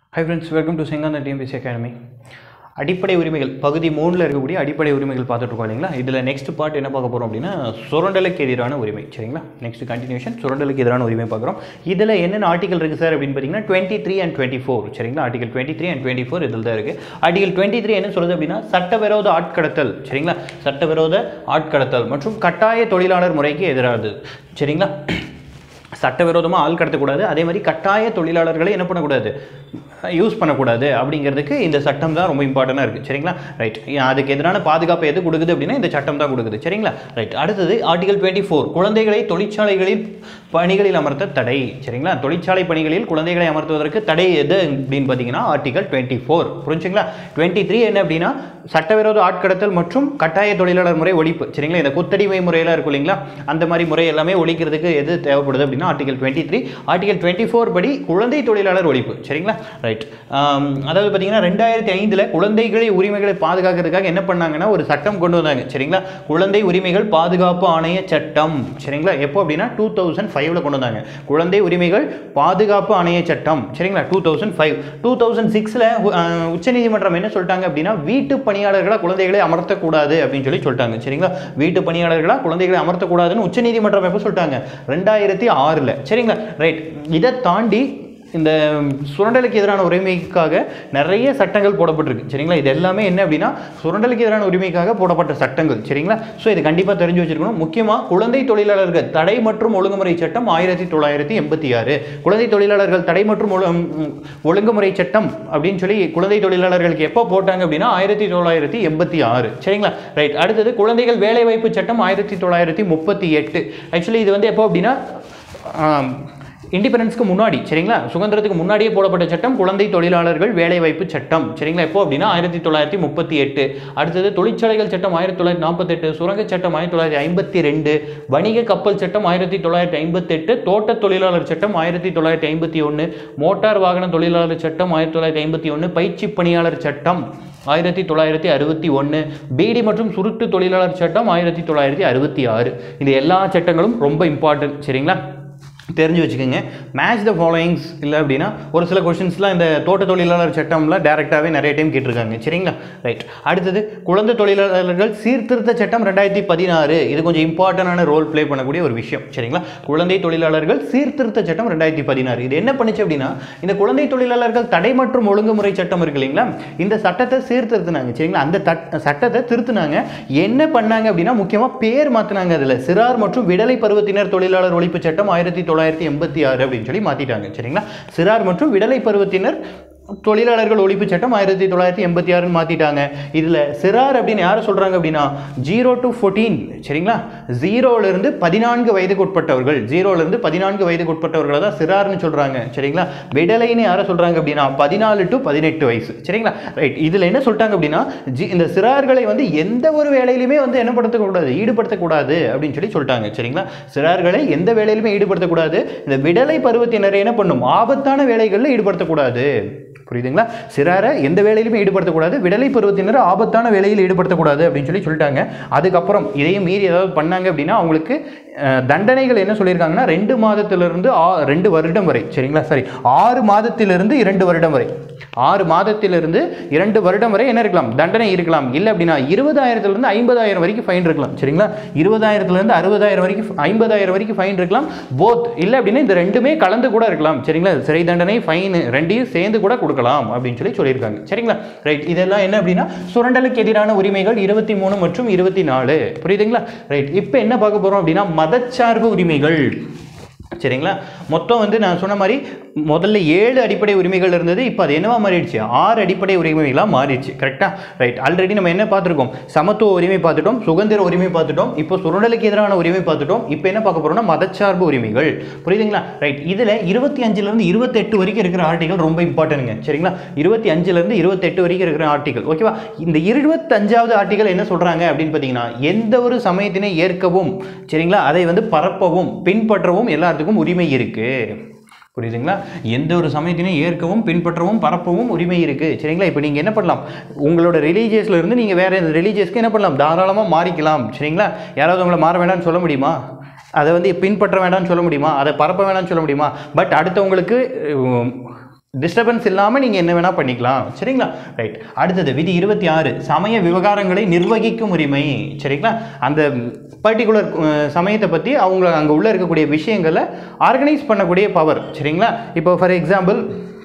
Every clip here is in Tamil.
high friends welcome to Sengantha TNPSC academy அடிப்படை உரிமைகள் பகுதி மூணில் இருக்கக்கூடிய அடிப்படை உரிமைகள் பார்த்துட்டு இருக்கோம் இல்லைங்களா இதில் நெக்ஸ்ட் பார்ட் என்ன பார்க்க போகிறோம் அப்படின்னா சுரண்டலுக்கு எதிரான உரிமை சரிங்களா நெக்ஸ்ட் கண்டினியூஷன் சுரண்டலுக்கு எதிரான உரிமை பார்க்குறோம் இதில் என்னென்ன ஆர்டிகல் இருக்குது சார் அப்படின்னு பார்த்தீங்கன்னா twenty three and twenty four சரிங்களா article twenty three and twenty four இதில் தான் இருக்குது ஆர்டிகல் டுவெண்ட்டி த்ரீ என்ன சொல்லுது அப்படின்னா சட்டவிரோத ஆட்கடத்தல் சரிங்களா சட்டவிரோத ஆட்கடத்தல் மற்றும் கட்டாய தொழிலாளர் முறைக்கு எதிரானது சரிங்களா சட்டவிரோதமாக ஆள் கடத்தக்கூடாது அதே மாதிரி கட்டாய தொழிலாளர்களை என்ன பண்ணக்கூடாது யூஸ் பண்ணக்கூடாது அப்படிங்கிறதுக்கு இந்த சட்டம் தான் ரொம்ப இம்பார்ட்டண்டாக இருக்குது சரிங்களா ரைட் அதுக்கு எதிரான பாதுகாப்பு எது கொடுக்குது அப்படின்னா இந்த சட்டம் தான் கொடுக்குது சரிங்களா ரைட் அடுத்தது ஆர்டிகல் டுவெண்ட்டி ஃபோர் குழந்தைகளை தொழிற்சாலைகளில் பணிகளில் அமர்த்த தடை சரிங்களா தொழிற்சாலை பணிகளில் குழந்தைகளை அமர்த்துவதற்கு தடை எது அப்படின்னு பார்த்தீங்கன்னா ஆர்டிகல் டுவெண்ட்டி ஃபோர் புரிஞ்சுங்களா டுவெண்ட்டி த்ரீ என்ன அப்படின்னா சட்டவிரோத ஆட்கடத்தல் மற்றும் கட்டாய தொழிலாளர் முறை ஒழிப்பு சரிங்களா இந்த குத்தடிமை முறையெல்லாம் இருக்கும் இல்லைங்களா அந்த மாதிரி முறை எல்லாமே ஒழிக்கிறதுக்கு எது தேவைப்படுது அப்படின்னா article twenty three article twenty four படி குழந்தை தொழிலாளர் ஒழிப்பு சரிங்களா ரைட் அதாவது பார்த்தீங்கன்னா ரெண்டாயிரத்தி ஐந்தில் குழந்தைகளை உரிமைகளை பாதுகாக்கிறதுக்காக என்ன பண்ணாங்கன்னா ஒரு சட்டம் கொண்டு வந்தாங்க சரிங்களா குழந்தை உரிமைகள் பாதுகாப்பு ஆணைய சட்டம் சரிங்களா எப்போ அப்படின்னா டூ தௌசண்ட் ஃபைவ்ல கொண்டு வந்தாங்க குழந்தை உரிமைகள் பாதுகாப்பு ஆணைய சட்டம் சரிங்களா two thousand five two thousand சிக்ஸில் உச்சநீதிமன்றம் என்ன சொல்லிட்டாங்க அப்படின்னா வீட்டு பணியாளர்களாக குழந்தைகளை அமர்த்தக்கூடாது அப்படின்னு சொல்லி சொல்லிட்டாங்க சரிங்களா வீட்டு பணியாளர்களாக குழந்தைகளை அமர்த்தக்கூடாதுன்னு உச்சநீதிமன்றம் எப்போ சொல்லிட்டாங்க ரெண்டாயிரத்தி ஆறில் சரிங்களா ரைட் இதை தாண்டி இந்த சுரண்டலுக்கு எதிரான உரிமைக்காக நிறைய சட்டங்கள் போடப்பட்டிருக்கு சரிங்களா இது எல்லாமே என்ன அப்படின்னா சுரண்டலுக்கு எதிரான உரிமைக்காக போடப்பட்ட சட்டங்கள் சரிங்களா ஸோ இது கண்டிப்பாக தெரிஞ்சு வச்சிருக்கணும் முக்கியமாக குழந்தை தொழிலாளர்கள் தடை மற்றும் ஒழுங்குமுறை சட்டம் ஆயிரத்தி தொள்ளாயிரத்தி எண்பத்தி ஆறு குழந்தை தொழிலாளர்கள் தடை மற்றும் ஒழு- ம், ஒழுங்குமுறை சட்டம் அப்படின்னு சொல்லி குழந்தை தொழிலாளர்களுக்கு எப்போ போட்டாங்க அப்படின்னா ஆயிரத்தி தொள்ளாயிரத்தி எண்பத்தி ஆறு சரிங்களா ரைட் அடுத்தது குழந்தைகள் வேலைவாய்ப்பு சட்டம் ஆயிரத்தி தொள்ளாயிரத்தி முப்பத்தி எட்டு ஆக்சுவலி இது வந்து எப்போ அப்படின்னா ஆம், இண்டிபெண்டன்ஸ்க்கு முன்னாடி சரிங்களா சுதந்திரத்துக்கு முன்னாடியே போடப்பட்ட சட்டம் குழந்தை தொழிலாளர்கள் வேலைவாய்ப்பு சட்டம் சரிங்களா எப்போ அப்படின்னா ஆயிரத்தி தொள்ளாயிரத்தி முப்பத்தி எட்டு அடுத்தது தொழிற்சாலைகள் சட்டம் ஆயிரத்தி தொள்ளாயிரத்தி நாற்பத்தெட்டு சுரங்க சட்டம் ஆயிரத்தி தொள்ளாயிரத்தி ஐம்பத்தி ரெண்டு வணிக கப்பல் சட்டம் ஆயிரத்தி தொள்ளாயிரத்தி ஐம்பத்தெட்டு தோட்ட தொழிலாளர் சட்டம் ஆயிரத்தி தொள்ளாயிரத்தி ஐம்பத்தி ஒன்று மோட்டார் வாகன தொழிலாளர் சட்டம் ஆயிரத்தி தொள்ளாயிரத்தி ஐம்பத்தி ஒன்று பயிற்சி பணியாளர் சட்டம் ஆயிரத்தி தொள்ளாயிரத்தி அறுபத்தி ஒன்று பீடி மற்றும் சுருட்டு தொழிலாளர் சட்டம் ஆயிரத்தி தொள்ளாயிரத்தி அறுபத்தி ஆறு இந்த எல்லா சட்டங்களும் ரொம்ப இம்பார்ட்டன்ட் சரிங்களா தெரிஞ்சு வச்சுக்கோங்க மேட்ச் த ஃபாலோயிங்ஸ் இல்லை அப்படின்னா ஒரு சில கொஷின்ஸ்லாம் இந்த தோட்ட தொழிலாளர் சட்டம்லாம் டேரெக்டாகவே நிறைய டைம் கேட்டிருக்காங்க சரிங்களா ரைட் அடுத்தது குழந்தை தொழிலாளர்கள் சீர்திருத்த சட்டம் ரெண்டாயிரத்தி பதினாறு இது கொஞ்சம் இம்பார்ட்டண்டான ரோல் ப்ளே பண்ணக்கூடிய ஒரு விஷயம் சரிங்களா குழந்தை தொழிலாளர்கள் சீர்திருத்த சட்டம் ரெண்டாயிரத்தி பதினாறு இது என்ன பண்ணுச்சு அப்படின்னா இந்த குழந்தை தொழிலாளர்கள் தடை மற்றும் ஒழுங்குமுறை சட்டம் இருக்கு இல்லைங்களா இந்த சட்டத்தை சீர்திருத்தினாங்க சரிங்களா அந்த தட்- சட்டத்தை திருத்தினாங்க என்ன பண்ணாங்க அப்படின்னா முக்கியமாக பேர் மாற்றினாங்க அதில் சிறார் மற்றும் விடலை பருவத்தினர் தொழிலாளர் ஒழிப்பு சட்டம் ஆயிரத்தி தொள்ளாயிரத்தி எண்பத்தி ஆறு அப்படின்னு சொல்லி மாற்றிட்டாங்க சரிங்களா சிறார் மற்றும் விடலை பருவத்தினர் தொழிலாளர்கள் ஒழிப்பு சட்டம் ஆயிரத்தி தொள்ளாயிரத்தி எண்பத்தி ஆறுன்னு மாற்றிட்டாங்க இதில் சிறார் அப்படின்னு யாரை சொல்கிறாங்க அப்படின்னா ஜீரோ டு ஃபோர்டீன் சரிங்களா ஜீரோலேருந்து பதினான்கு வயதுக்கு உட்பட்டவர்கள் ஜீரோலேருந்து பதினான்கு வயதுக்கு உட்பட்டவர்களை தான் சிறார்னு சொல்கிறாங்க சரிங்களா விடலைன்னு யாரை சொல்கிறாங்க அப்படின்னா பதினாலு டு பதினெட்டு வயசு சரிங்களா ரைட் இதில் என்ன சொல்லிட்டாங்க அப்படின்னா ஜி இந்த சிறார்களை வந்து எந்த ஒரு வேலையிலுமே வந்து என்ன படுத்தக்கூடாது ஈடுபடுத்தக்கூடாது அப்படின்னு சொல்லி சொல்லிட்டாங்க சரிங்களா சிறார்களை எந்த வேலையிலுமே ஈடுபடுத்தக்கூடாது இந்த விடலை பருவத்தினரை என்ன பண்ணும் ஆபத்தான வேலைகளில் ஈடுபடுத்தக்கூடாது புரியுதுங்களா சிறாரை எந்த வேலையிலுமே ஈடுபடுத்தக்கூடாது விடலை பருவத்தினர் ஆபத்தான வேலையில் ஈடுபடுத்தக்கூடாது அப்படின்னு சொல்லி சொல்லிட்டாங்க அதுக்கப்புறம் இதையும் மீறி ஏதாவது பண்ணாங்க அப்படின்னா அவங்களுக்கு அஹ், தண்டனைகள் என்ன சொல்லியிருக்காங்கன்னா ரெண்டு மாதத்திலிருந்து ஆ ரெண்டு வருடம் வரை சரிங்களா சரி ஆறு மாதத்திலிருந்து இரண்டு வருடம் வரை ஆறு மாதத்திலிருந்து இரண்டு வருடம் வரை என்ன இருக்கலாம் தண்டனை இருக்கலாம் இல்லை அப்படின்னா இருபதாயிரத்துலேருந்து ஐம்பதாயிரம் வரைக்கும் ஃபைன் இருக்கலாம் சரிங்களா இருபதாயிரத்துலேருந்து அறுபதாயிரம் வரைக்கும் ஐம்பதாயிரம் வரைக்கும் ஃபைன் இருக்கலாம் போத் இல்லை அப்படின்னா இந்த ரெண்டுமே கலந்து கூட இருக்கலாம் சரிங்களா சிறை தண்டனை ஃபைன் ரெண்டையும் சேர்ந்து கூட கொடுக்கலாம் அப்படின்னு சொல்லி சொல்லியிருக்காங்க சரிங்களா ரைட் இதெல்லாம் என்ன அப்படின்னா சுரண்டலுக்கு எதிரான உரிமைகள் இருபத்தி மூணு மற்றும் இருபத்தி நாலு புரியுதுங்களா ரைட் இப்போ என்ன பார்க்க போகிறோம் அப்படின்னா மதச்சார்பு உரிமைகள் சரிங்களா மொத்தம் வந்து நான் சொன்ன மாதிரி முதல்ல ஏழு அடிப்படை உரிமைகள் இருந்தது இப்போ அது என்னவா மாறிடுச்சு ஆறு அடிப்படை உரிமைகளாக மாறிடுச்சு கரெக்டாக ரைட் ஆல்ரெடி நம்ம என்ன பார்த்துருக்கோம் சமத்துவ உரிமை பார்த்துட்டோம் சுதந்திர உரிமை பார்த்துட்டோம் இப்போ சுரண்டலுக்கு எதிரான உரிமை பார்த்துட்டோம் இப்போ என்ன பார்க்க போறோம்னா மதச்சார்பு உரிமைகள் புரியுதுங்களா ரைட் இதில் இருபத்தி அஞ்சுலேருந்து இருபத்தெட்டு வரைக்கும் இருக்கிற ஆர்டிகல் ரொம்ப இம்பார்ட்டன்ட்டுங்க சரிங்களா இருபத்தி அஞ்சுலேருந்து இருபத்தெட்டு வரைக்கும் இருக்கிற ஆர்டிகல் ஓகேவா இந்த இருபத்தஞ்சாவது ஆர்டிகல் என்ன சொல்கிறாங்க அப்படின்னு பார்த்தீங்கன்னா எந்த ஒரு சமயத்தினை ஏற்கவும் சரிங்களா அதை வந்து பரப்பவும் பின்பற்றவும் எல்லாத்துக்கும் உரிமை இருக்குது புரியுதுங்களா எந்த ஒரு சமயத்தினையும் ஏற்கவும் பின்பற்றவும் பரப்பவும் உரிமை இருக்குது சரிங்களா இப்போ நீங்கள் என்ன பண்ணலாம் உங்களோட ரிலீஜியஸில் இருந்து நீங்கள் வேறு ரிலீஜியஸ்க்கு என்ன பண்ணலாம் தாராளமாக மாறிக்கலாம் சரிங்களா யாராவது உங்களை மாற வேண்டாம்னு சொல்ல முடியுமா அதை வந்து பின்பற்ற வேண்டாம்னு சொல்ல முடியுமா அதை பரப்ப வேண்டாம்னு சொல்ல முடியுமா பட் அடுத்தவங்களுக்கு உம், டிஸ்டர்பன்ஸ் இல்லாமல் நீங்கள் என்ன வேணால் பண்ணிக்கலாம் சரிங்களா ரைட் அடுத்தது விதி இருபத்தி ஆறு சமய விவகாரங்களை நிர்வகிக்கும் உரிமை சரிங்களா அந்த பர்டிகுலர் சமயத்தை பற்றி அவங்க அங்கே உள்ள இருக்கக்கூடிய விஷயங்களை ஆர்கனைஸ் பண்ணக்கூடிய பவர் சரிங்களா இப்போ ஃபார் எக்ஸாம்பிள்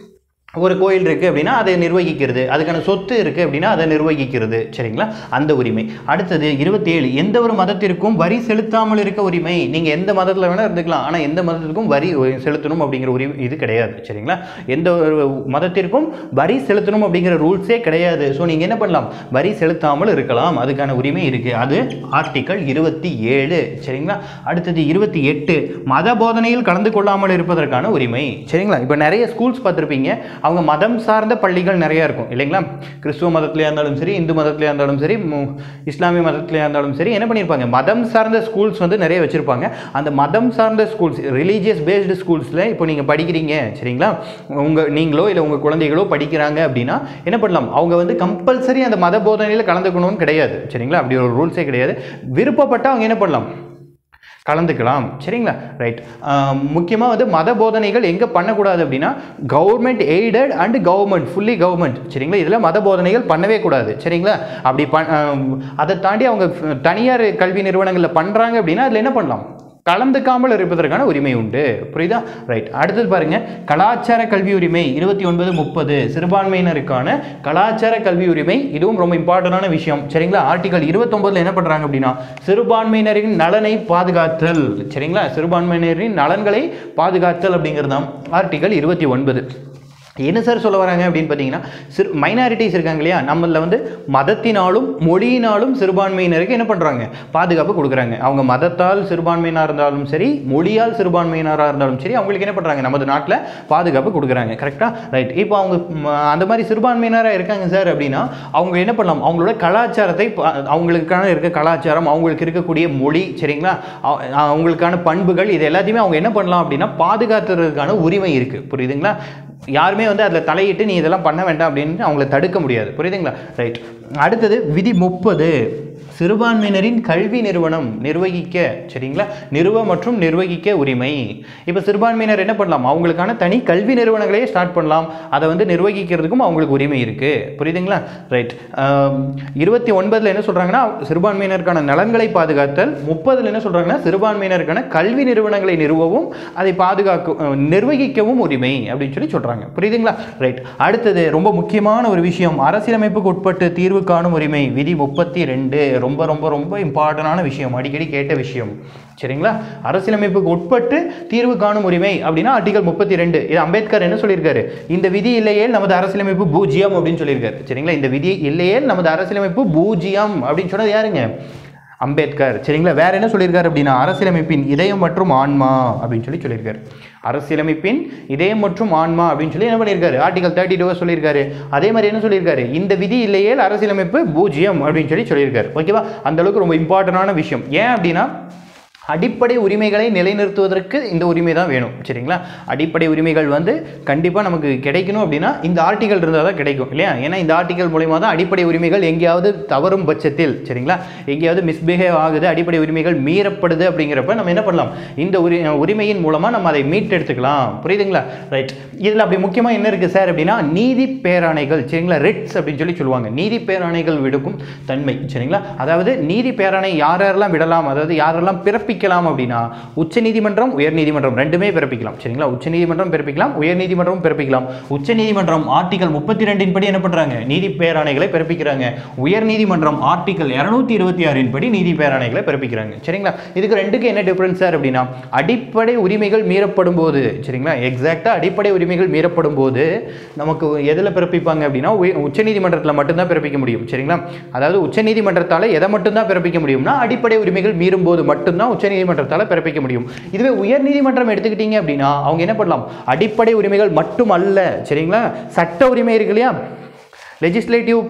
ஒரு கோயில் இருக்குது அப்படின்னா அதை நிர்வகிக்கிறது அதுக்கான சொத்து இருக்குது அப்படின்னா அதை நிர்வகிக்கிறது சரிங்களா அந்த உரிமை அடுத்தது இருபத்தேழு எந்த ஒரு மதத்திற்கும் வரி செலுத்தாமல் இருக்க உரிமை நீங்கள் எந்த மதத்தில் வேணால் இருந்துக்கலாம் ஆனால் எந்த மதத்திற்கும் வரி செலுத்தணும் அப்படிங்கிற உரிமை இது கிடையாது சரிங்களா எந்த ஒரு மதத்திற்கும் வரி செலுத்தணும் அப்படிங்கிற ரூல்ஸே கிடையாது ஸோ நீங்கள் என்ன பண்ணலாம் வரி செலுத்தாமல் இருக்கலாம் அதுக்கான உரிமை இருக்குது அது ஆர்டிக்கல் இருபத்தி ஏழு சரிங்களா அடுத்தது இருபத்தி எட்டு மத போதனையில் கலந்து கொள்ளாமல் இருப்பதற்கான உரிமை சரிங்களா இப்போ நிறைய ஸ்கூல்ஸ் பார்த்துருப்பீங்க அவங்க மதம் சார்ந்த பள்ளிகள் நிறையா இருக்கும் இல்லைங்களா கிறிஸ்துவ மதத்துலையா இருந்தாலும் சரி இந்து மதத்துலையா இருந்தாலும் சரி மு- இஸ்லாமிய மதத்துலையா இருந்தாலும் சரி என்ன பண்ணியிருப்பாங்க மதம் சார்ந்த ஸ்கூல்ஸ் வந்து நிறைய வச்சுருப்பாங்க அந்த மதம் சார்ந்த ஸ்கூல்ஸ் ரிலீஜியஸ் பேஸ்டு ஸ்கூல்ஸில் இப்போ நீங்கள் படிக்கிறீங்க சரிங்களா உங்கள் நீங்களோ இல்லை உங்கள் குழந்தைகளோ படிக்கிறாங்க அப்படின்னா என்ன பண்ணலாம் அவங்க வந்து கம்பல்சரி அந்த மத போதனையில் கலந்துக்கணும்னு கிடையாது சரிங்களா அப்படி ஒரு ரூல்ஸே கிடையாது விருப்பப்பட்டால் அவங்க என்ன பண்ணலாம் கலந்துக்கலாம் சரிங்களா ரைட் முக்கியமாக வந்து மத போதனைகள் எங்கே பண்ணக்கூடாது அப்படின்னா government aided and government fully government சரிங்களா இதில் மத போதனைகள் பண்ணவே கூடாது சரிங்களா அப்படி ப ஆம், அதை தாண்டி அவங்க தனியார் கல்வி நிறுவனங்களில் பண்ணுறாங்க அப்படின்னா அதில் என்ன பண்ணலாம் கலந்துக்காமல் இருப்பதற்கான உரிமை உண்டு புரியுதா ரைட் அடுத்தது பாருங்க கலாச்சார கல்வி உரிமை இருபத்தி ஒன்பது முப்பது சிறுபான்மையினருக்கான கலாச்சார கல்வி உரிமை இதுவும் ரொம்ப இம்பார்ட்டண்டான விஷயம் சரிங்களா ஆர்டிகல் இருபத்தொன்பதுல என்ன பண்றாங்க அப்படின்னா சிறுபான்மையினரின் நலனை பாதுகாத்தல் சரிங்களா சிறுபான்மையினரின் நலன்களை பாதுகாத்தல் அப்படிங்கிறது தான் ஆர்டிகல் இருபத்தி ஒன்பது என்ன சார் சொல்ல வராங்க அப்படின்னு பார்த்தீங்கன்னா சிறு மைனாரிட்டிஸ் இருக்காங்க இல்லையா நம்மள வந்து மதத்தினாலும் மொழியினாலும் சிறுபான்மையினருக்கு என்ன பண்ணுறாங்க பாதுகாப்பு கொடுக்குறாங்க அவங்க மதத்தால் சிறுபான்மையினராக இருந்தாலும் சரி மொழியால் சிறுபான்மையினராக இருந்தாலும் சரி அவங்களுக்கு என்ன பண்ணுறாங்க நமது நாட்டில் பாதுகாப்பு கொடுக்குறாங்க கரெக்டாக ரைட் இப்போ அவங்க ம, அந்த மாதிரி சிறுபான்மையினராக இருக்காங்க சார் அப்படின்னா அவங்க என்ன பண்ணலாம் அவங்களோட கலாச்சாரத்தை பா- அவங்களுக்கான இருக்க கலாச்சாரம் அவங்களுக்கு இருக்கக்கூடிய மொழி சரிங்களா அவ- அவங்களுக்கான பண்புகள் இது எல்லாத்தையுமே அவங்க என்ன பண்ணலாம் அப்படின்னா பாதுகாத்துறதுக்கான உரிமை இருக்குது புரியுதுங்களா யாருமே வந்து அதில் தலையிட்டு நீ இதெல்லாம் பண்ண வேண்டாம் அப்படின்னு அவங்கள தடுக்க முடியாது புரியுதுங்களா ரைட் அடுத்தது விதி முப்பது சிறுபான்மையினரின் கல்வி நிறுவனம் நிர்வகிக்க சரிங்களா நிறுவ மற்றும் நிர்வகிக்க உரிமை இப்போ சிறுபான்மையினர் என்ன பண்ணலாம் அவங்களுக்கான தனி கல்வி நிறுவனங்களே ஸ்டார்ட் பண்ணலாம் அதை வந்து நிர்வகிக்கிறதுக்கும் அவங்களுக்கு உரிமை இருக்குது புரியுதுங்களா ரைட் இருபத்தி ஒன்பதில் என்ன சொல்கிறாங்கன்னா சிறுபான்மையினருக்கான நலன்களை பாதுகாத்தல் முப்பதில் என்ன சொல்கிறாங்கன்னா சிறுபான்மையினருக்கான கல்வி நிறுவனங்களை நிறுவவும் அதை பாதுகாக்க அஹ், நிர்வகிக்கவும் உரிமை அப்படின்னு சொல்லி சொல்கிறாங்க புரியுதுங்களா ரைட் அடுத்தது ரொம்ப முக்கியமான ஒரு விஷயம் அரசியலமைப்புக்கு உட்பட்டு தீர்வு காணும் உரிமை விதி முப்பத்தி ரெண்டு ரொம்ப ரொம்ப ரொம்ப இம்பார்ட்டண்டான விஷயம் அடிக்கடி கேட்ட விஷயம் சரிங்களா அரசியலமைப்புக்கு உட்பட்டு தீர்வு காணும் உரிமை அப்படின்னா ஆர்டிகல் முப்பத்தி ரெண்டு இது அம்பேத்கர் என்ன சொல்லியிருக்காரு இந்த விதி இல்லையே நமது அரசியலமைப்பு பூஜ்ஜியம் அப்படின்னு சொல்லியிருக்காரு சரிங்களா இந்த விதி இல்லையே நமது அரசியலமைப்பு பூஜ்ஜியம் அப்படின்னு சொன்னது யாருங்க அம்பேத்கர் சரிங்களா வேற என்ன சொல்லியிருக்காரு அப்படின்னா அரசியலமைப்பின் இதயம் மற்றும் ஆன்மா அப்படின்னு சொல்லி சொல்லியிருக்காரு அரசியலமைப்பின் இதயம் மற்றும் ஆன்மா அப்படின்னு சொல்லி என்ன பண்ணியிருக்காரு ஆர்டிகல் தேர்ட்டி டூ சொல்லியிருக்காரு அதே மாதிரி என்ன சொல்லியிருக்காரு இந்த விதி இல்லையே அரசியலமைப்பு பூஜ்ஜியம் அப்படின்னு சொல்லி சொல்லியிருக்காரு ஓகேவா அந்த அளவுக்கு ரொம்ப இம்பார்ட்டண்டான விஷயம் ஏன் அப்படின்னா அடிப்படை உரிமைகளை நிலைநிறுத்துவதற்கு இந்த உரிமை தான் வேணும் சரிங்களா அடிப்படை உரிமைகள் வந்து கண்டிப்பாக நமக்கு கிடைக்கணும் அப்படின்னா இந்த ஆர்டிகல் இருந்தால் தான் கிடைக்கும் இல்லையா ஏன்னா இந்த ஆர்டிகல் மூலயமா தான் அடிப்படை உரிமைகள் எங்கேயாவது தவறும் பட்சத்தில் சரிங்களா எங்கேயாவது மிஸ்பிஹேவ் ஆகுது அடிப்படை உரிமைகள் மீறப்படுது அப்படிங்கிறப்ப நம்ம என்ன பண்ணலாம் இந்த உரி உரிமையின் மூலமாக நம்ம அதை மீட்டெடுத்துக்கலாம் புரியுதுங்களா ரைட் இதில் அப்படி முக்கியமாக என்ன இருக்குது சார் அப்படின்னா நீதி பேராணைகள் சரிங்களா ரெட்ஸ் அப்படின்னு சொல்லி சொல்லுவாங்க நீதி பேராணைகள் விடுக்கும் தன்மை சரிங்களா அதாவது நீதி பேராணை யார் யாரெல்லாம் விடலாம் அதாவது யாரெல்லாம் பிறப்பிக்கலாம் அப்படின்னா உச்சநீதிமன்றம் உயர்நீதிமன்றம் ரெண்டுமே பிறப்பிக்கலாம் சரிங்களா உச்சநீதிமன்றம் பிறப்பிக்கலாம் உயர்நீதிமன்றம் பிறப்பிக்கலாம் உச்சநீதிமன்றம் ஆர்டிகல் முப்பத்தி ரெண்டின் படி என்ன பண்ணுறாங்க நீதி பேராணைகளை பிறப்பிக்கிறாங்க உயர்நீதிமன்றம் ஆர்டிகல் இரநூத்தி இருபத்தி ஆறின் படி நீதி பேராணைகளை பிறப்பிக்கிறாங்க சரிங்களா இதுக்கு ரெண்டுக்கு என்ன டிஃபரன்ஸ் சார் அப்படின்னா அடிப்படை உரிமைகள் மீறப்படும் போது சரிங்களா எக்ஸாக்டாக அடிப்படை உரிமைகள் மீறப்படும் போது நமக்கு எதில் பிறப்பிப்பாங்க அப்படின்னா உய- உச்சநீதிமன்றத்தில் மட்டும்தான் பிறப்பிக்க முடியும் சரிங்களா அதாவது உச்சநீதிமன்றத்தால் எதை மட்டும்தான் பிறப்பிக்க முடியும்னா அடிப்படை உரிமைகள் மீறும் போது மட்டும்தான் உச்சநீதிமன்றத்தால் பிறப்பிக்க முடியும் இதுவே உயர்நீதிமன்றம் எடுத்துக்கிட்டீங்க அப்படின்னா அவங்க என்ன பண்ணலாம் அடிப்படை உரிமைகள் மட்டும் அல்ல சரிங்களா சட்ட உரிமை இருக்கு இல்லையா லெஜிஸ்லேட்டிவ்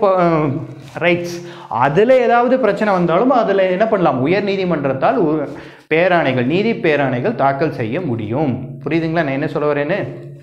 ரைட்ஸ் அதில் ஏதாவது பிரச்சனை வந்தாலும் அதில் என்ன பண்ணலாம் உயர் நீதிமன்றத்தால் உ- பேராணைகள் நீதி பேராணைகள் தாக்கல் செய்ய முடியும் புரியுதுங்களா நான் என்ன சொல்ல வரேன்னு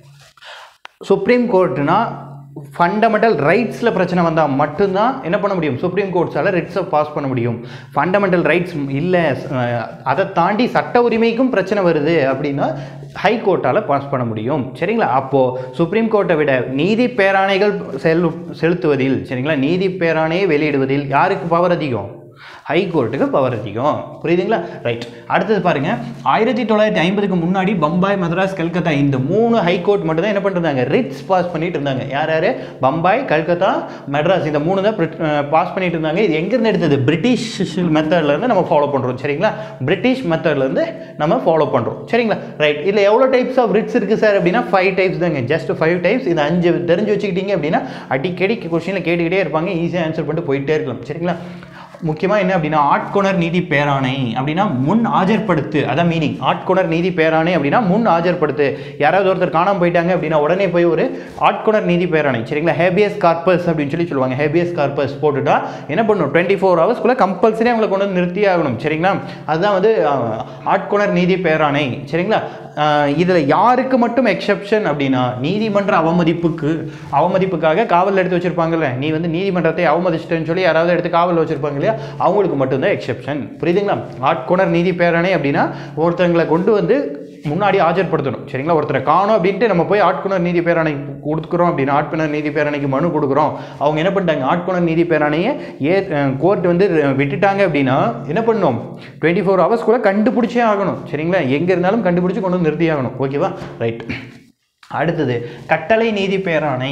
சுப்ரீம் கோர்ட்னா ஃபண்டமெண்டல் ரைட்ஸில் பிரச்சனை வந்தால் மட்டும்தான் என்ன பண்ண முடியும் சுப்ரீம் கோர்ட்ஸால் ரிட்ஸை பாஸ் பண்ண முடியும் ஃபண்டமெண்டல் ரைட்ஸ் இல்லை அதை தாண்டி சட்ட உரிமைக்கும் பிரச்சனை வருது அப்படின்னா ஹை கோர்ட்டால் பாஸ் பண்ண முடியும் சரிங்களா அப்போது சுப்ரீம் கோர்ட்டை விட நீதி பேராணைகள் செலு செலுத்துவதில் சரிங்களா நீதி பேராணையை வெளியிடுவதில் யாருக்கு பவர் அதிகம் ஹை கோர்ட்டுக்கு பவர் அதிகம் புரியுதுங்களா ரைட் அடுத்தது பாருங்க ஆயிரத்தி தொள்ளாயிரத்தி ஐம்பதுக்கு முன்னாடி பம்பாய் மദ്രാஸ் கல்கத்தா இந்த மூணு ஹை கோர்ட் மட்டும் தான் என்ன பண்ணிருந்தாங்க ரிட்ஸ் பாஸ் பண்ணிட்டு இருந்தாங்க யார் யார் பம்பாய் கல்கத்தா மெட்ராஸ் இந்த மூணு தான் பாஸ் பண்ணிட்டு இருந்தாங்க இது எங்கேருந்து எடுத்தது பிரிட்டிஷ் மெத்தட்ல இருந்து நம்ம ஃபாலோ பண்ணுறோம் சரிங்களா பிரிட்டிஷ் மெத்தட்ல இருந்து நம்ம ஃபாலோ பண்ணுறோம் சரிங்களா ரைட் இதில் எவ்வளோ டைப்ஸ் ஆஃப் ரிட்ஸ் இருக்குது சார் அப்படின்னா ஃபைவ் டைப்ஸ் தாங்க ஜஸ்ட் ஃபைவ் டைப்ஸ் இது அஞ்சு தெரிஞ்சு வச்சுக்கிட்டீங்க அப்படின்னா அடிக்கடி கொஸ்டினில் கேட்டுக்கிட்டே இருப்பாங்க ஈஸியாக ஆன்சர் பண்ணிட்டு போயிட்டே இருக்கலாம் சரிங்களா முக்கியமாக என்ன அப்படின்னா ஆட்கொணர் நீதி பேராணை அப்படின்னா முன் ஆஜர்படுத்து அதான் மீனிங் ஆட்கொணர் நீதி பேராணை அப்படின்னா முன் ஆஜர்படுத்து யாராவது ஒருத்தர் காணாமல் போயிட்டாங்க அப்படின்னா உடனே போய் ஒரு ஆட்கொணர் நீதி பேராணை சரிங்களா ஹேபியஸ் கார்பஸ் அப்படின்னு சொல்லி சொல்லுவாங்க ஹேபியஸ் கார்பஸ் போட்டுட்டா என்ன பண்ணணும் டுவெண்ட்டி ஃபோர் ஹவர்ஸ்க்குள்ளே கம்பல்சரி அவங்களை கொண்டு வந்து நிறுத்தி ஆகணும் சரிங்களா அதுதான் வந்து அஹ், ஆட்கொணர் நீதி பேராணை சரிங்களா இதில் யாருக்கு மட்டும் எக்ஸெப்ஷன் அப்படின்னா நீதிமன்ற அவமதிப்புக்கு அவமதிப்புக்காக காவலில் எடுத்து வச்சிருப்பாங்கல்ல நீ வந்து நீதிமன்றத்தை அவமதிச்சிட்டேன்னு சொல்லி யாராவது எடுத்து காவலில் வச்சிருப்பாங்க இல்லையா அவங்களுக்கு மட்டும்தான் எக்ஸெப்ஷன் புரியுதுங்களா ஆட்கொணர் நீதி பேரணை அப்படின்னா ஒருத்தங்களை கொண்டு வந்து முன்னாடி ஆஜர்படுத்தணும் சரிங்களா ஒருத்தரை காணும் அப்படின்ட்டு நம்ம போய் ஆட்கொணர் நீதி பேரணை கொடுக்குறோம் அப்படின்னா ஆட்கொணர் நீதி பேரணைக்கு மனு கொடுக்குறோம் அவங்க என்ன பண்ணிட்டாங்க ஆட்கொணர் நீதி பேரணையை ஏ கோர்ட் வந்து விட்டுட்டாங்க அப்படின்னா என்ன பண்ணணும் டுவெண்ட்டி ஃபோர் ஹவர்ஸ்க்குள்ளே கண்டுபிடிச்சே ஆகணும் சரிங்களா எங்கே இருந்தாலும் கண்டுபிடிச்சி கொண்டு வந்து நிறுத்தி ஆகணும் ஓகேவா ரைட் அடுத்தது கட்டளை நீதி பேராணை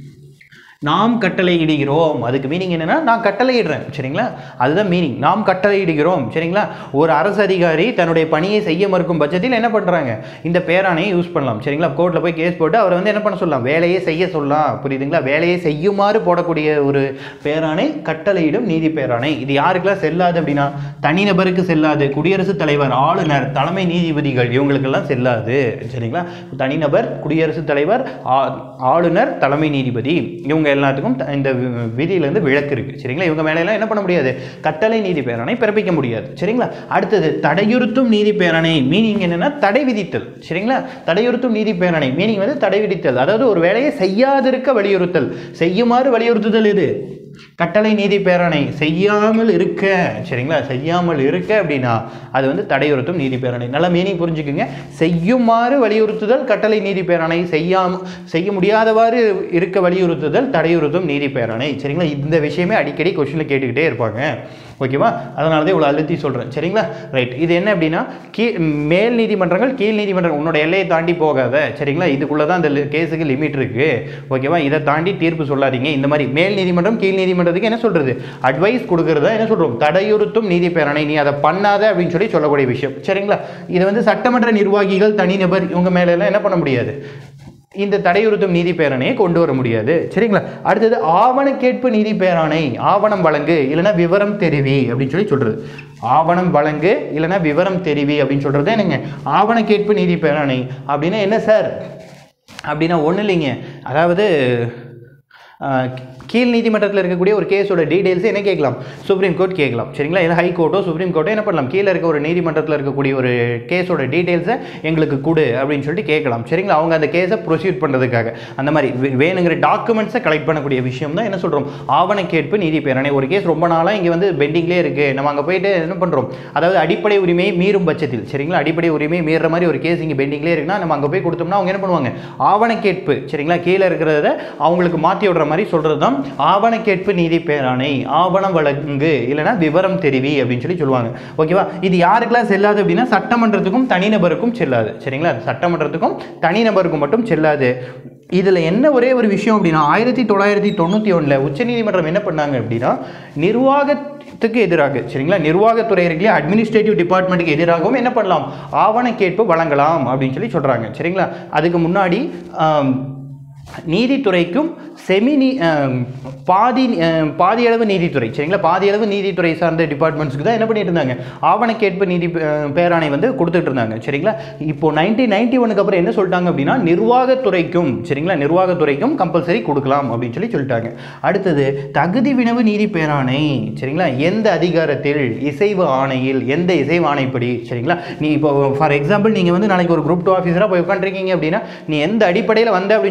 நாம் கட்டளை இடுகிறோம் அதுக்கு மீனிங் என்னன்னா நான் கட்டளை இடுறேன் சரிங்களா அதுதான் மீனிங் நாம் கட்டளை இடுகிறோம் சரிங்களா ஒரு அரசு அதிகாரி தன்னுடைய பணியை செய்ய மறுக்கும் பட்சத்தில் என்ன பண்ணுறாங்க இந்த பேராணையை யூஸ் பண்ணலாம் சரிங்களா கோர்ட்டில் போய் கேஸ் போட்டு அவரை வந்து என்ன பண்ண சொல்லலாம் வேலையை செய்ய சொல்லலாம் புரியுதுங்களா வேலையை செய்யுமாறு போடக்கூடிய ஒரு பேராணை கட்டளையிடும் நீதி பேராணை இது யாருக்கெல்லாம் செல்லாது அப்படின்னா தனிநபருக்கு செல்லாது குடியரசுத் தலைவர் ஆளுநர் தலைமை நீதிபதிகள் இவங்களுக்கெல்லாம் செல்லாது சரிங்களா தனிநபர் குடியரசுத் தலைவர் ஆ- ஆளுநர் தலைமை நீதிபதி இவங்க எல்லாத்துக்கும் த- இந்த வி- விதியிலேருந்து விளக்கு இருக்குது சரிங்களா இவங்க மேலையெல்லாம் என்ன பண்ண முடியாது கட்டளை நீதி பேரணை பிறப்பிக்க முடியாது சரிங்களா அடுத்தது தடையுறுத்தும் நீதி பேரணை மீனிங் என்னன்னா தடை விதித்தல் சரிங்களா தடையுறுத்தும் நீதி பேரணை மீனிங் வந்து தடை விதித்தல் அதாவது ஒரு வேலையை செய்யாதிருக்க வலியுறுத்தல் செய்யுமாறு வலியுறுத்துதல் இது கட்டளை நீதி பேரணை செய்யாமல் இருக்க சரிங்களா செய்யாமல் இருக்க அப்படின்னா அது வந்து தடையுறுத்தும் நீதி பேரணை நல்லா மீனிங் புரிஞ்சுக்குங்க செய்யுமாறு வலியுறுத்துதல் கட்டளை நீதி பேரணை செய்யாம செய்ய முடியாதவாறு இருக்க வலியுறுத்துதல் தடையுறுத்தும் நீதி பேரணை சரிங்களா இந்த விஷயமே அடிக்கடி கொஸ்டினில் கேட்டுக்கிட்டே இருப்பாங்க ஓகேவா அதனால தான் இவ்வளோ அழுத்தி சொல்கிறேன் சரிங்களா ரைட் இது என்ன அப்படின்னா கீ மேல் நீதிமன்றங்கள் கீழ் நீதிமன்றம் உன்னோட எல்லையை தாண்டி போகாத சரிங்களா இதுக்குள்ளே தான் அந்த கேஸுக்கு லிமிட் இருக்குது ஓகேவா இதை தாண்டி தீர்ப்பு சொல்லாதீங்க இந்த மாதிரி மேல் நீதிமன்றம் கீழ் நீதிமன்றத்துக்கு என்ன சொல்கிறது அட்வைஸ் கொடுக்கறதா என்ன சொல்கிறோம் தடையுறுத்தும் நீதி பேரணை நீ அதை பண்ணாத அப்படின்னு சொல்லி சொல்லக்கூடிய விஷயம் சரிங்களா இது வந்து சட்டமன்ற நிர்வாகிகள் தனிநபர் இவங்க மேலெல்லாம் என்ன பண்ண முடியாது இந்த தடையுறுத்தும் நீதி பேரணையை கொண்டு வர முடியாது சரிங்களா அடுத்தது ஆவண கேட்பு நீதி பேராணை ஆவணம் வழங்கு இல்லைன்னா விவரம் தெரிவி அப்படின்னு சொல்லி சொல்றது ஆவணம் வழங்கு இல்லைன்னா விவரம் தெரிவி அப்படின்னு சொல்றது என்னங்க ஆவண கேட்பு நீதி பேராணை அப்படின்னா என்ன சார் அப்படின்னா ஒன்றும் இல்லைங்க அதாவது ஆஹ், கீழ் நீதிமன்றத்தில் இருக்கக்கூடிய ஒரு கேஸோட டீடைல்ஸ் என்ன கேட்கலாம் சுப்ரீம் கோர்ட் கேட்கலாம் சரிங்களா இல்லை ஹை கோர்ட்டோ சுப்ரீம் கோர்ட்டோ என்ன பண்ணலாம் கீழே இருக்க ஒரு நீதிமன்றத்தில் இருக்கக்கூடிய ஒரு கேஸோட டீடைல்ஸை எங்களுக்கு கொடு அப்படின்னு சொல்லிட்டு கேட்கலாம் சரிங்களா அவங்க அந்த கேஸை ப்ரொசீட் பண்ணுறதுக்காக அந்த மாதிரி வே- வேணுங்கிற டாக்குமெண்ட்ஸை கலெக்ட் பண்ணக்கூடிய விஷயம் தான் என்ன சொல்கிறோம் ஆவண கேட்பு நீதி பேரணை ஒரு கேஸ் ரொம்ப நாளாக இங்கே வந்து பெண்டிங்லேயே இருக்குது நம்ம அங்கே போயிட்டு என்ன பண்ணுறோம் அதாவது அடிப்படை உரிமையை மீறும் பட்சத்தில் சரிங்களா அடிப்படை உரிமையை மீறுற மாதிரி ஒரு கேஸ் இங்கே பெண்டிங்லேயே இருக்குன்னா நம்ம அங்கே போய் கொடுத்தோம்னா அவங்க என்ன பண்ணுவாங்க ஆவண கேட்பு சரிங்களா கீழே இருக்கிறத அவங்களுக்கு மாற்றி விடுற மாதிரி சொல்கிறது தான் ஆவண கேட்பு நீதி பேராணை ஆவணம் வழங்கு இல்லைன்னா விவரம் தெரிவி அப்படின்னு சொல்லி சொல்லுவாங்க ஓகேவா இது யாருக்கெல்லாம் செல்லாது அப்படின்னா சட்டமன்றத்துக்கும் தனிநபருக்கும் செல்லாது சரிங்களா சட்டமன்றத்துக்கும் தனிநபருக்கும் மட்டும் செல்லாது இதில் என்ன ஒரே ஒரு விஷயம் அப்படின்னா ஆயிரத்தி தொள்ளாயிரத்தி தொண்ணூற்றி ஒன்றில் உச்சநீதிமன்றம் என்ன பண்ணாங்க அப்படின்னா நிர்வாகத்துக்கு எதிராக சரிங்களா நிர்வாகத்துறை இருக்குல்லையா அட்மினிஸ்ட்ரேட்டிவ் டிபார்ட்மெண்ட்டுக்கு எதிராகவும் என்ன பண்ணலாம் ஆவண கேட்பு வழங்கலாம் அப்படின்னு சொல்லி சொல்கிறாங்க சரிங்களா அதுக்கு முன்னாடி ஆம், நீதித்துறைக்கும் செமி நீ ஆம், பாதி ஆம், பாதியளவு நீதித்துறை சரிங்களா பாதியளவு நீதித்துறை சார்ந்த டிபார்ட்மெண்ட்ஸ்க்கு தான் என்ன பண்ணிட்டு இருந்தாங்க ஆவணக்கேற்பு நீதி ஆம், பேராணை வந்து கொடுத்துட்டு இருந்தாங்க சரிங்களா இப்போ நைன்டீன் நைன்டி ஒனுக்கு அப்புறம் என்ன சொல்லிட்டாங்க அப்படின்னா நிர்வாகத்துறைக்கும் சரிங்களா நிர்வாகத்துறைக்கும் கம்பல்சரி கொடுக்கலாம் அப்படின்னு சொல்லி சொல்லிட்டாங்க அடுத்தது தகுதி வினவு நீதி பேராணை சரிங்களா எந்த அதிகாரத்தில் இசைவு ஆணையில் எந்த இசைவு ஆணைப்படி சரிங்களா நீ இப்போ ஃபார் எக்ஸாம்பிள் நீங்கள் வந்து நாளைக்கு ஒரு குரூப் டூ ஆஃபீஸராக போய் உட்காந்துருக்கீங்க அப்படின்னா நீ எந்த அடிப்படையில் வந்த அப்படின்னு சொல்லிட்டு உங்களை என்ன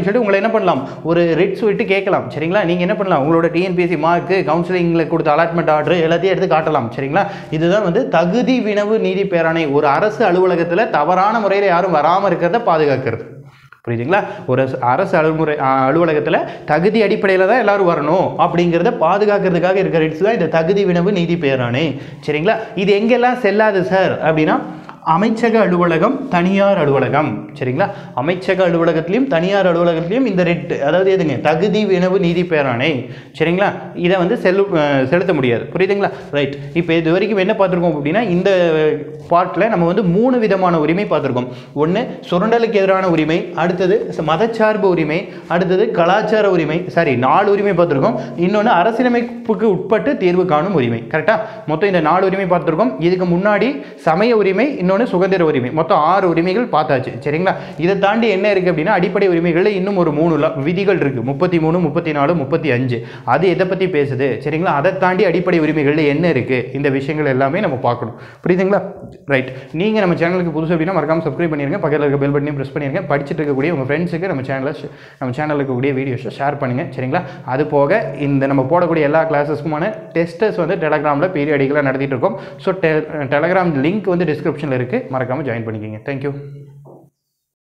என்ன பண்ணலாம் ஒரு ரிட்ஸ் விட்டு கேட்கலாம் சரிங்களா நீங்கள் என்ன பண்ணலாம் உங்களோட டிஎன்பிஎஸ்சி மார்க்கு கவுன்சிலிங்கில் கொடுத்த அலாட்மெண்ட் ஆர்டர் எல்லாத்தையும் எடுத்து காட்டலாம் சரிங்களா இதுதான் வந்து தகுதி வினவு நீதி பேராணை ஒரு அரசு அலுவலகத்தில் தவறான முறையில் யாரும் வராமல் இருக்கிறத பாதுகாக்கிறது புரியுதுங்களா ஒரு அரசு- அரசு அலுவலக அலுவலகத்தில் தகுதி அடிப்படையில் தான் எல்லாரும் வரணும் அப்படிங்கிறத பாதுகாக்கிறதுக்காக இருக்கிற ரிட்ஸ் தான் இந்த தகுதி வினவு நீதி பேராணை சரிங்களா இது எங்கெல்லாம் செல்லாது சார் அப்படின்னா அமைச்சக அலுவலகம் தனியார் அலுவலகம் சரிங்களா அமைச்சக அலுவலகத்திலையும் தனியார் அலுவலகத்திலையும் இந்த ரெட் அதாவது எதுங்க தகுதி வினவு நீதி பேராணை சரிங்களா இதை வந்து செல்லு அஹ் செலுத்த முடியாது புரியுதுங்களா ரைட் இப்போ இது வரைக்கும் என்ன பார்த்துருக்கோம் அப்படின்னா இந்த பார்ட்டில் நம்ம வந்து மூணு விதமான உரிமை பார்த்துருக்கோம் ஒன்று சுரண்டலுக்கு எதிரான உரிமை அடுத்தது ச- மதச்சார்பு உரிமை அடுத்தது கலாச்சார உரிமை சாரி நாலு உரிமை பார்த்துருக்கோம் இன்னொன்று அரசியலமைப்புக்கு உட்பட்டு தீர்வு காணும் உரிமை கரெக்டாக மொத்தம் இந்த நாலு உரிமை பார்த்துருக்கோம் இதுக்கு முன்னாடி சமய உரிமை இன்னொன்று சுதந்திர உரிமை மொத்தம் ஆறு உரிமைகள் பார்த்தாச்சு சரிங்களா இதை தாண்டி என்ன இருக்குது அப்படின்னா அடிப்படை உரிமைகளில் இன்னும் ஒரு மூணு ல- விதிகள் இருக்குது முப்பத்தி மூணு முப்பத்தி நாலு முப்பத்தி அஞ்சு அது எதை பற்றி பேசுது சரிங்களா அதை தாண்டி அடிப்படை உரிமைகளில் என்ன இருக்குது இந்த விஷயங்கள் எல்லாமே நம்ம பார்க்கணும் புரியுதுங்களா ரைட் நீங்கள் நம்ம சேனலுக்கு புதுசு அப்படின்னா மறக்காம சப்ஸ்கிரைப் பண்ணிருங்க பக்கத்தில் இருக்க பெல் பட்டனையும் ப்ரெஸ் பண்ணிருங்க படிச்சுட்டு இருக்கக்கூடிய உங்கள் ஃப்ரெண்ட்ஸுக்கு நம்ம சேனலை நம்ம சேனலில் இருக்கக்கூடிய வீடியோஸை ஷேர் பண்ணுங்கள் சரிங்களா அது போக இந்த நம்ம போடக்கூடிய எல்லா கிளாஸஸ்க்குமான டெஸ்டர்ஸ் வந்து டெலகிராமில் பீரியடிக்கலாக நடத்திட்டு இருக்கோம் ஸோ டெ டெலகிராம் லிங்க் வந்து டிஸ்கிரிப்ஷனில் இருக்குது மறக்காமல் ஜாயின் பண்ணிக்கோங்க தேங்க்யூ